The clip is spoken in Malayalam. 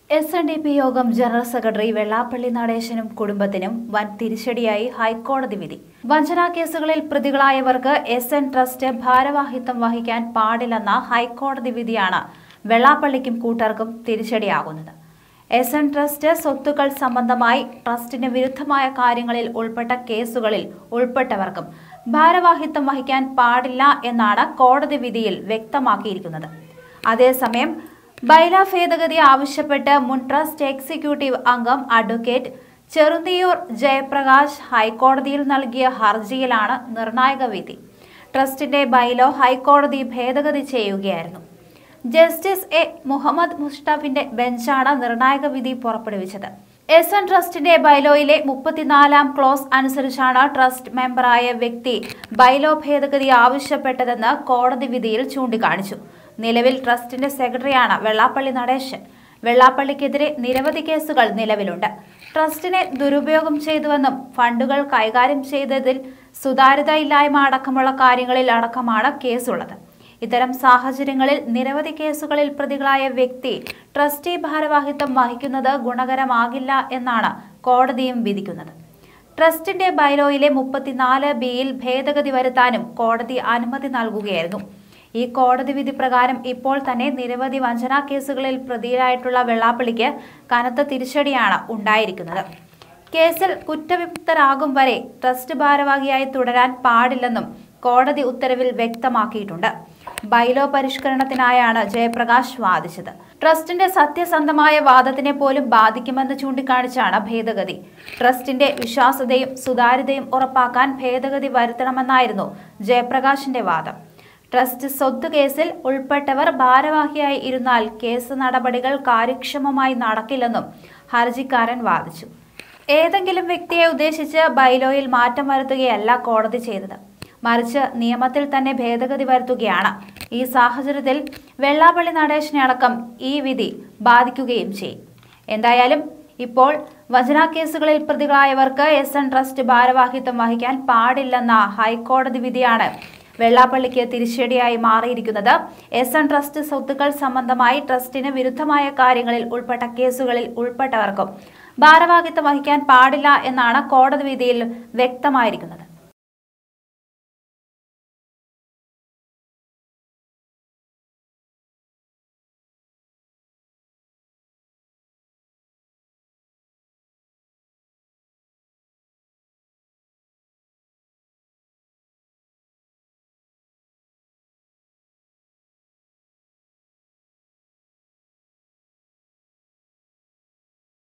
എസ് എൻ ഡി പി യോഗം ജനറൽ സെക്രട്ടറി വെള്ളാപ്പള്ളി നടേശനും കുടുംബത്തിനും വൻ തിരിച്ചടിയായി ഹൈക്കോടതി വിധി വഞ്ചനാ കേസുകളിൽ പ്രതികളായവർക്ക് എസ് എൻ ട്രസ്റ്റ് ഭാരവാഹിത്വം വഹിക്കാൻ പാടില്ലെന്ന ഹൈക്കോടതി വിധിയാണ് വെള്ളാപ്പള്ളിക്കും കൂട്ടർക്കും തിരിച്ചടിയാകുന്നത് എസ് എൻ ട്രസ്റ്റ് സ്വത്തുക്കൾ സംബന്ധമായി ട്രസ്റ്റിന് വിരുദ്ധമായ കാര്യങ്ങളിൽ ഉൾപ്പെട്ട കേസുകളിൽ ഉൾപ്പെട്ടവർക്കും ഭാരവാഹിത്വം വഹിക്കാൻ പാടില്ല എന്നാണ് കോടതി വിധിയിൽ വ്യക്തമാക്കിയിരിക്കുന്നത് അതേസമയം ബൈല ഭേദഗതി ആവശ്യപ്പെട്ട് മുൻ ട്രസ്റ്റ് എക്സിക്യൂട്ടീവ് അംഗം അഡ്വക്കേറ്റ് ചെറുതിയൂർ ജയപ്രകാശ് ഹൈക്കോടതിയിൽ നൽകിയ ഹർജിയിലാണ് നിർണായക വിധി ട്രസ്റ്റിന്റെ ബൈലോ ഹൈക്കോടതി ഭേദഗതി ചെയ്യുകയായിരുന്നു ജസ്റ്റിസ് എ മുഹമ്മദ് മുസ്താഫിന്റെ ബെഞ്ചാണ് നിർണായക വിധി പുറപ്പെടുവിച്ചത് എസ് എൻ ട്രസ്റ്റിന്റെ ബൈലോയിലെ മുപ്പത്തിനാലാം ക്ലോസ് അനുസരിച്ചാണ് ട്രസ്റ്റ് മെമ്പറായ വ്യക്തി ബൈലോ ഭേദഗതി ആവശ്യപ്പെട്ടതെന്ന് കോടതി വിധിയിൽ ചൂണ്ടിക്കാണിച്ചു നിലവിൽ ട്രസ്റ്റിന്റെ സെക്രട്ടറിയാണ് വെള്ളാപ്പള്ളി നടേശൻ വെള്ളാപ്പള്ളിക്കെതിരെ നിരവധി കേസുകൾ നിലവിലുണ്ട് ട്രസ്റ്റിനെ ദുരുപയോഗം ചെയ്തുവെന്നും ഫണ്ടുകൾ കൈകാര്യം ചെയ്തതിൽ സുതാര്യത ഇല്ലായ്മ അടക്കമുള്ള കാര്യങ്ങളിൽ അടക്കമാണ് കേസുള്ളത് ഇത്തരം സാഹചര്യങ്ങളിൽ നിരവധി കേസുകളിൽ പ്രതികളായ വ്യക്തി ട്രസ്റ്റി ഭാരവാഹിത്വം വഹിക്കുന്നത് ഗുണകരമാകില്ല എന്നാണ് കോടതിയും വിധിക്കുന്നത് ട്രസ്റ്റിന്റെ ബൈലോയിലെ മുപ്പത്തിനാല് ബിയിൽ ഭേദഗതി വരുത്താനും കോടതി അനുമതി നൽകുകയായിരുന്നു ഈ കോടതി വിധി പ്രകാരം ഇപ്പോൾ തന്നെ നിരവധി വഞ്ചനാ കേസുകളിൽ പ്രതിയായിട്ടുള്ള വെള്ളാപ്പള്ളിക്ക് കനത്ത തിരിച്ചടിയാണ് ഉണ്ടായിരിക്കുന്നത് കേസിൽ കുറ്റവിമുക്തരാകും വരെ ട്രസ്റ്റ് ഭാരവാഹിയായി തുടരാൻ പാടില്ലെന്നും കോടതി ഉത്തരവിൽ വ്യക്തമാക്കിയിട്ടുണ്ട് ബൈലോ പരിഷ്കരണത്തിനായാണ് ജയപ്രകാശ് വാദിച്ചത് ട്രസ്റ്റിന്റെ സത്യസന്ധമായ വാദത്തിനെ പോലും ബാധിക്കുമെന്ന് ചൂണ്ടിക്കാണിച്ചാണ് ഭേദഗതി ട്രസ്റ്റിന്റെ വിശ്വാസ്യതയും സുതാര്യതയും ഉറപ്പാക്കാൻ ഭേദഗതി വരുത്തണമെന്നായിരുന്നു ജയപ്രകാശിന്റെ വാദം ട്രസ്റ്റ് സ്വത്ത് കേസിൽ ഉൾപ്പെട്ടവർ ഭാരവാഹിയായി ഇരുന്നാൽ കേസ് നടപടികൾ കാര്യക്ഷമമായി നടക്കില്ലെന്നും ഹർജിക്കാരൻ വാദിച്ചു ഏതെങ്കിലും വ്യക്തിയെ ഉദ്ദേശിച്ച് ബൈലോയിൽ മാറ്റം വരുത്തുകയല്ല കോടതി ചെയ്തത് മറിച്ച് നിയമത്തിൽ തന്നെ ഭേദഗതി വരുത്തുകയാണ് ഈ സാഹചര്യത്തിൽ വെള്ളാപ്പള്ളി നടേശനെ അടക്കം ഈ വിധി ബാധിക്കുകയും ചെയ്യും എന്തായാലും ഇപ്പോൾ വചനാ കേസുകളിൽ പ്രതികളായവർക്ക് എസ് എൻ ട്രസ്റ്റ് ഭാരവാഹിത്വം വഹിക്കാൻ പാടില്ലെന്ന ഹൈക്കോടതി വിധിയാണ് വെള്ളാപ്പള്ളിക്ക് തിരിച്ചടിയായി മാറിയിരിക്കുന്നത് എസ് എൻ ട്രസ്റ്റ് സ്വത്തുക്കൾ സംബന്ധമായി ട്രസ്റ്റിന് വിരുദ്ധമായ കാര്യങ്ങളിൽ ഉൾപ്പെട്ട കേസുകളിൽ ഉൾപ്പെട്ടവർക്കും ഭാരവാഹിത്വം വഹിക്കാൻ പാടില്ല എന്നാണ് കോടതി വിധിയിൽ വ്യക്തമായിരിക്കുന്നത്